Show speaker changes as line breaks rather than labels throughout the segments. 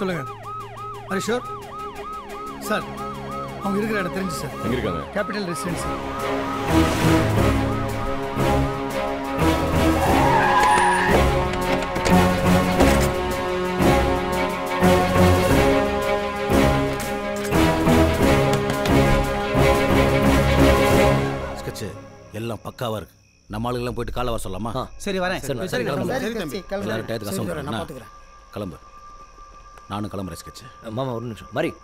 சொல்லுங்க Hari sure sir அவங்க இருக்கிற இடம் தெரிஞ்சு சார்
எங்க இருக்காங்க
கேபிட்டல் ரெசிடென்சி
ஸ்கெட்சு எல்லாம் பக்காவா இருக்கு நம்ம ஆளுங்கெல்லாம் போயிட்டு காலை வர சொல்லலாமா
சரி வரேன்
சரி,
சரி,
கிளம்பு.
சரி, தம்பி. கிளம்பு.
எல்லாரும் டயத்துக்கு
சரி,
அசம்பு
வரேன், நான்
என்ன?
பார்த்துக்கிறேன்.
கிளம்பு நானும் கிளம்புறேன் ஸ்கெட்சு
மாமா ஒரு நிமிஷம் மாதிரி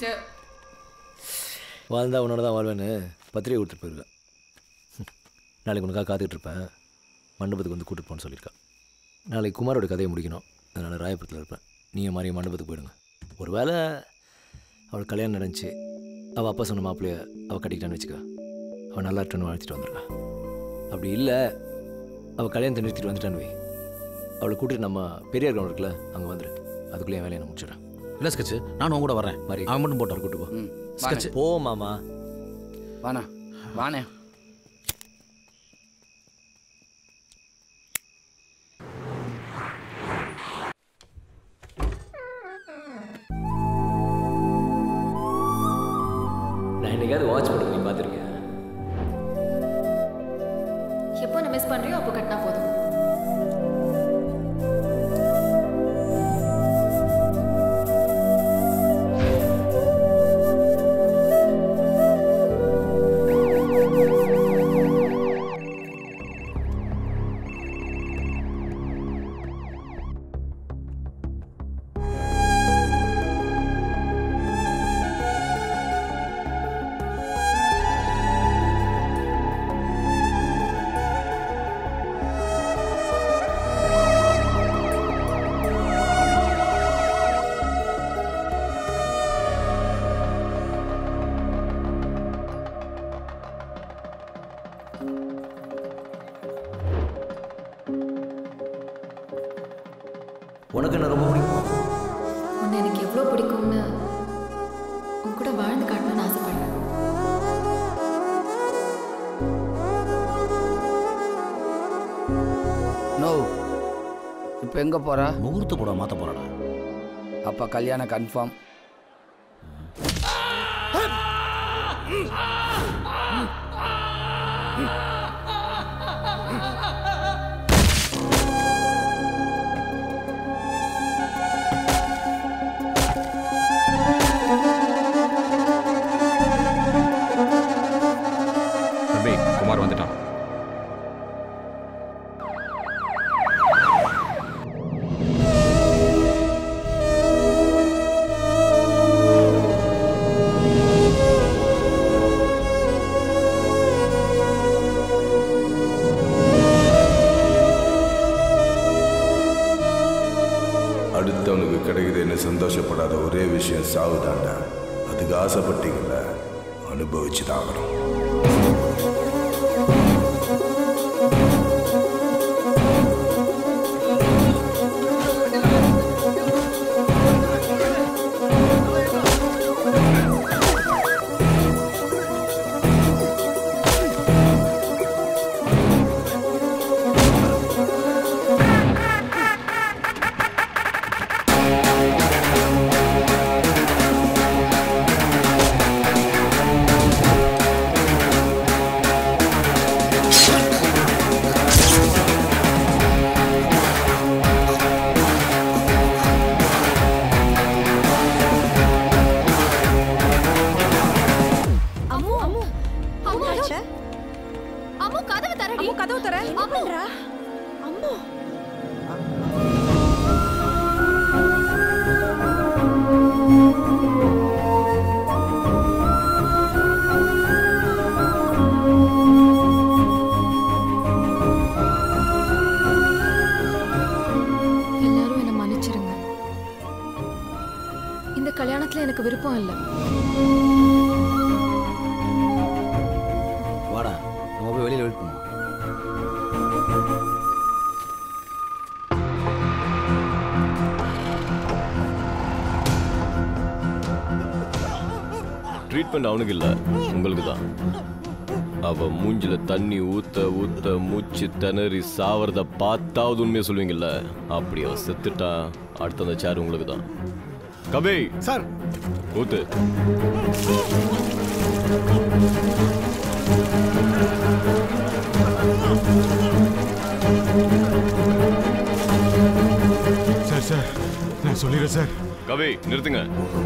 வாழ்ந்தா உன்னோட தான் வாழ்வேன்னு பத்திரிகை கொடுத்துட்டு போயிருக்கேன் ஹம். நாளைக்கு உனக்காக காத்துக்கிட்டு இருப்பேன் மண்டபத்துக்கு வந்து கூட்டிட்டு போன்னு சொல்லியிருக்கா நாளைக்கு குமாரோட கதையை முடிக்கணும் அதனால் ராயபுரத்தில் இருப்பேன் நீங்கள் மாதிரி மண்டபத்துக்கு போயிடுங்க ஒருவேளை அவள் கல்யாணம் நடந்துச்சு அவள் அப்பா சொன்ன மாப்பிள்ளைய அவள் கட்டிக்கிட்டான்னு வச்சுக்க அவள் நல்லா இருக்கணும்னு வாழ்த்திட்டு வந்துருக்கா அப்படி இல்லை அவள் கல்யாணத்தை நிறுத்திட்டு வந்துட்டான்னு வை அவளை கூட்டிட்டு நம்ம பெரியார் கிரவுண்ட் இருக்குல்ல அங்கே வந்துடு அதுக்குள்ளே என் வேலையை நான் முடிச்சிடுறேன்
இல்லை ஸ்கெட்சு நானும் உன் கூட வரேன்
மாதிரி
அவன் மட்டும் போட்டு
கூட்டு போ
ம்
ஸ்கெட்சு
போ மாமா
வாண்ணா வாண்ணே
நான் என்னைக்காவது வாட்ச் பண்ணி நீ பார்த்துருக்கேன்
எப்போ நான் மிஸ் பண்றியோ அப்போ கட்டினா போதும்
உனக்கு என்ன ரொம்ப பிடிக்கும்
உன்னை எனக்கு எவ்வளோ பிடிக்கும்னு உன் கூட வாழ்ந்து காட்டணும்னு ஆசைப்படுறேன்
நோ இப்போ எங்கே போகிறா
முகூர்த்த போட மாற்ற போகிறாடா
அப்போ கல்யாணம் கன்ஃபார்ம்
தம்பி குமார் வந்துட்டான்
அடுத்தவனுக்கு கிடைக்குதுன்னு சந்தோஷப்படாத ஒரே விஷயம் சாவுதாண்டா அதுக்கு ஆசைப்பட்டீங்கல்ல அனுபவிச்சு தான் ஆகணும்
அம்மு அம்மு அம்மு அம்மு கதவு தரடி கதவு தர அம்முடா அம்மு எல்லாரும் என்னை மன்னிச்சிருங்க இந்த கல்யாணத்துல எனக்கு விருப்பம் இல்லை
வாடா நம்ம போய் வெளியில் வெயிட் பண்ணுவோம்
ட்ரீட்மெண்ட் அவனுக்கு இல்லை உங்களுக்கு தான் அவ மூஞ்சில தண்ணி ஊத்த ஊத்த மூச்சு திணறி சாவறத பார்த்தாவது உண்மையை சொல்லுவீங்கல்ல அப்படி அவ செத்துட்டா அடுத்த அந்த சேர் உங்களுக்கு தான் கபி
சார்
ஊத்து
சார் சார் நான் சொல்லிடுறேன் சார்
கவி நிறுத்துங்க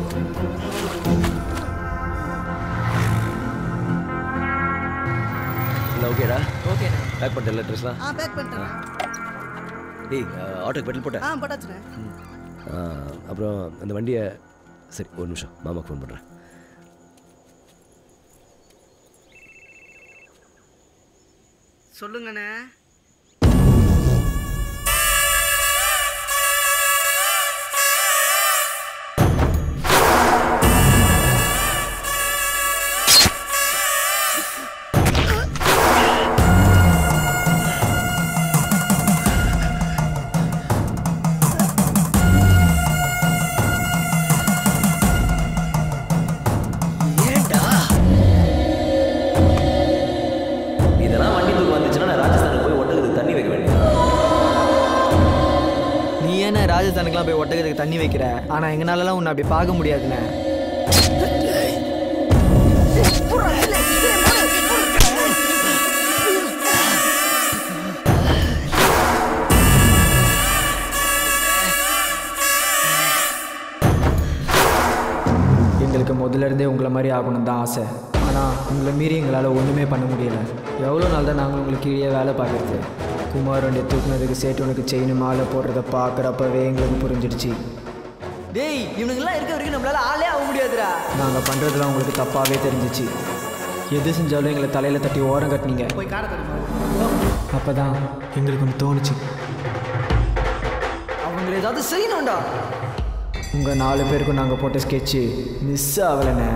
இல்லை ஓகேடா ஓகே பேக் பண்ணிட்டல ட்ரெஸ்லாம்
ஆ பேக் பண்ணிட்டேன்
டேய் ஆட்டோக்கு பெட்ரோல் போட்டேன்
ஆ போட்டாச்சுண்ணே
ஆ, அப்புறம் அந்த வண்டியை சரி ஒரு நிமிஷம் மாமாக்கு ஃபோன் பண்ணுறேன்
சொல்லுங்கண்ணே
ஏன்டா இதெல்லாம் வண்டி தூக்கு வந்துச்சுன்னா நான் ராஜஸ்தானுக்கு போய் ஒட்டகத்துக்கு தண்ணி வைக்க வேண்டியது
நீ ஏன்னா ராஜஸ்தானுக்குலாம் போய் ஒட்டகத்துக்கு தண்ணி வைக்கிற ஆனால் எங்களாலலாம் உன்னை அப்படி பார்க்க முடியாதுண்ணே எங்களுக்கு முதல்ல இருந்தே உங்களை மாதிரி ஆகணும் தான் ஆசை ஆனால் உங்களை மீறி எங்களால் ஒன்றுமே பண்ண முடியல எவ்வளோ நாள் தான் நாங்கள் உங்களுக்கு கீழே வேலை பார்க்குறது குமார் வண்டியை தூக்குனதுக்கு சேட்டு உனக்கு செயின் மாலை போடுறத பார்க்குறப்பவே எங்களுக்கு புரிஞ்சிடுச்சு டேய் இவனுங்கெல்லாம் இருக்க வரைக்கும் நம்மளால ஆளே ஆக முடியாதுடா நாங்கள் பண்ணுறதுலாம் உங்களுக்கு தப்பாகவே தெரிஞ்சிச்சு எது செஞ்சாலும் எங்களை தலையில் தட்டி ஓரம் கட்டினீங்க
போய் காரை தருமா
அப்போ தான் எங்களுக்கு ஒன்று தோணுச்சு அவங்கள ஏதாவது செய்யணும்டா உங்கள் நாலு பேருக்கும் நாங்கள் போட்ட ஸ்கெட்சு மிஸ் ஆகலைண்ணே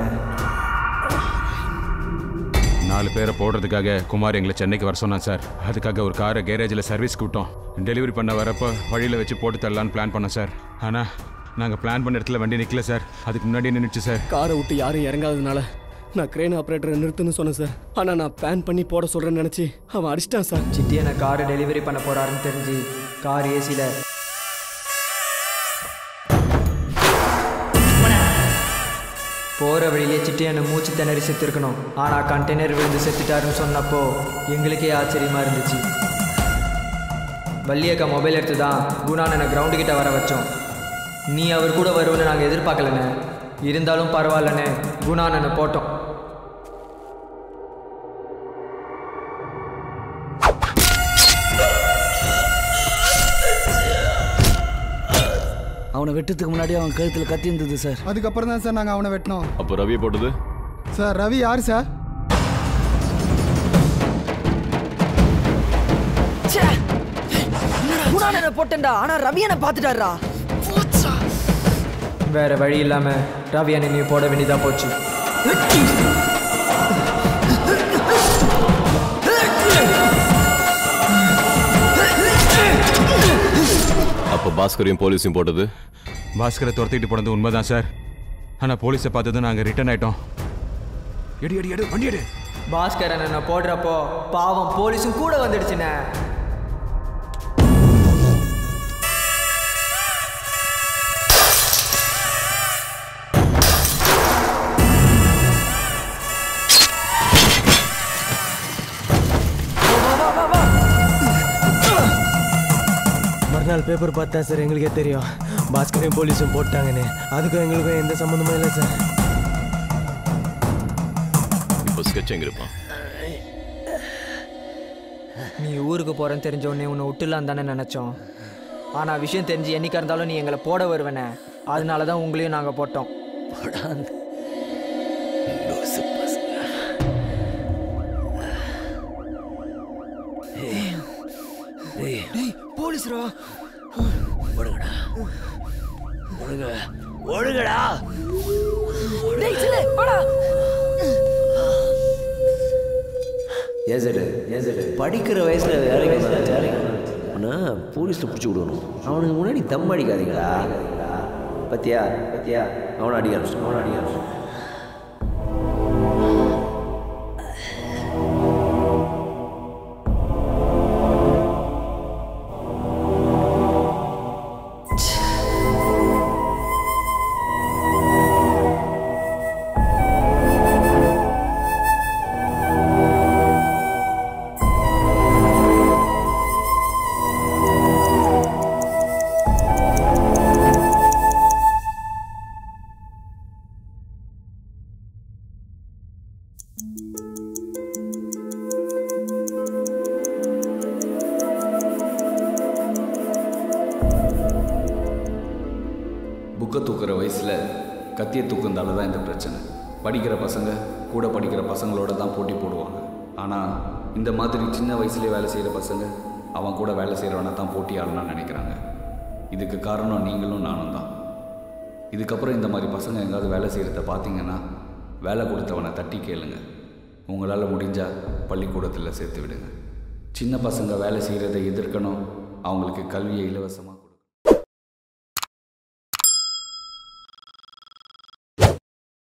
நாலு பேரை போடுறதுக்காக குமார் எங்களை சென்னைக்கு வர சொன்னான் சார் அதுக்காக ஒரு காரை கேரேஜில் சர்வீஸ் கூட்டோம் டெலிவரி பண்ண வரப்போ வழியில் வச்சு போட்டு தரலான்னு பிளான் பண்ணோம் சார் ஆனால் நாங்கள் பிளான் பண்ண இடத்துல வண்டி நிற்கல சார் அதுக்கு முன்னாடி நின்றுச்சு சார்
காரை விட்டு யாரும் இறங்காததுனால நான் கிரேன் ஆப்ரேட்டரை நிறுத்துன்னு சொன்னேன் சார் ஆனால் நான் பிளான் பண்ணி போட சொல்கிறேன்னு நினச்சி அவன் அடிச்சிட்டான் சார்
சிட்டி என்ன காரை டெலிவரி பண்ண போறாருன்னு தெரிஞ்சு கார் ஏசியில் போகிற வழியிலே சிட்டி என்னை மூச்சு திணறி செத்துருக்கணும் ஆனால் கண்டெய்னர் விழுந்து செத்துட்டாருன்னு சொன்னப்போ எங்களுக்கே ஆச்சரியமாக இருந்துச்சு வள்ளியக்கா மொபைல் எடுத்து தான் குணானனை கிரவுண்டு கிட்ட வர வச்சோம் நீ அவர் கூட வருவன்னு நாங்கள் எதிர்பார்க்கலண்ணே இருந்தாலும் பரவாயில்லண்ணே குணானனை போட்டோம்
அவனை வெட்டத்துக்கு முன்னாடி அவன் கழுத்தில் கத்தி இருந்தது சார்
அதுக்கப்புறம் தான் சார் நாங்கள் அவனை வெட்டினோம்
அப்போ ரவியை போட்டது
சார் ரவி யார் சார்
குணானனை போட்டேன்டா ஆனால் ரவி என்னை பார்த்துட்டாரா வேற வழி இல்லாம ரவி அண்ணன் நீ போட வேண்டியதா போச்சு
அப்போ பாஸ்கரையும் போலீஸையும் போட்டது
பாஸ்கரை துரத்திட்டு போனது உண்மைதான் சார் ஆனால் போலீஸை பார்த்ததும் நாங்கள் ரிட்டர்ன் ஆயிட்டோம் எடி எடி எடு வண்டி எடு
பாஸ்கர் அண்ணனை போடுறப்போ பாவம் போலீஸும் கூட வந்துடுச்சுண்ணே
மறுநாள் பேப்பர் பார்த்தா சார் எங்களுக்கே தெரியும் பாஸ்கரையும் போலீஸும் போட்டாங்கன்னு அதுக்கும் எங்களுக்கும் எந்த சம்மந்தமும் இல்லை சார்
இப்போ ஸ்கெட்ச் எங்க இருப்பான்
நீ ஊருக்கு போறேன்னு தெரிஞ்ச உடனே உன்னை விட்டுலாம் தானே நினைச்சோம் ஆனா விஷயம் தெரிஞ்சு என்னைக்கா இருந்தாலும் நீ எங்களை போட வருவேனே அதனால தான் உங்களையும் நாங்க போட்டோம் போலீஸ்ரா
ஒழுங்கடா ஏன் சார் ஏன் சார் படிக்கிற வயசுல வேலைக்கு வந்தா வேலைக்கு ஆனால் போலீஸில் பிடிச்சி விடணும் அவனுக்கு முன்னாடி தம் அடிக்காதீங்களா பத்தியா பத்தியா அவனை அடிக்க ஆரம்பிச்சிட்டான் அவனை அடிக்க ஆரம்பிச்சிட்டான்
புக்கை தூக்குற வயசில் கத்தியை தூக்குந்தால தான் இந்த பிரச்சனை படிக்கிற பசங்க கூட படிக்கிற பசங்களோட தான் போட்டி போடுவாங்க ஆனால் இந்த மாதிரி சின்ன வயசுலேயே வேலை செய்கிற பசங்க அவன் கூட வேலை செய்கிறவனை தான் போட்டி ஆடணும்னு நினைக்கிறாங்க இதுக்கு காரணம் நீங்களும் நானும் தான் இதுக்கப்புறம் இந்த மாதிரி பசங்க எங்காவது வேலை செய்கிறத பார்த்தீங்கன்னா வேலை கொடுத்தவனை தட்டி கேளுங்க உங்களால் முடிஞ்சால் பள்ளிக்கூடத்தில் சேர்த்து விடுங்க சின்ன பசங்க வேலை செய்கிறத எதிர்க்கணும் அவங்களுக்கு கல்வியை இலவசமாக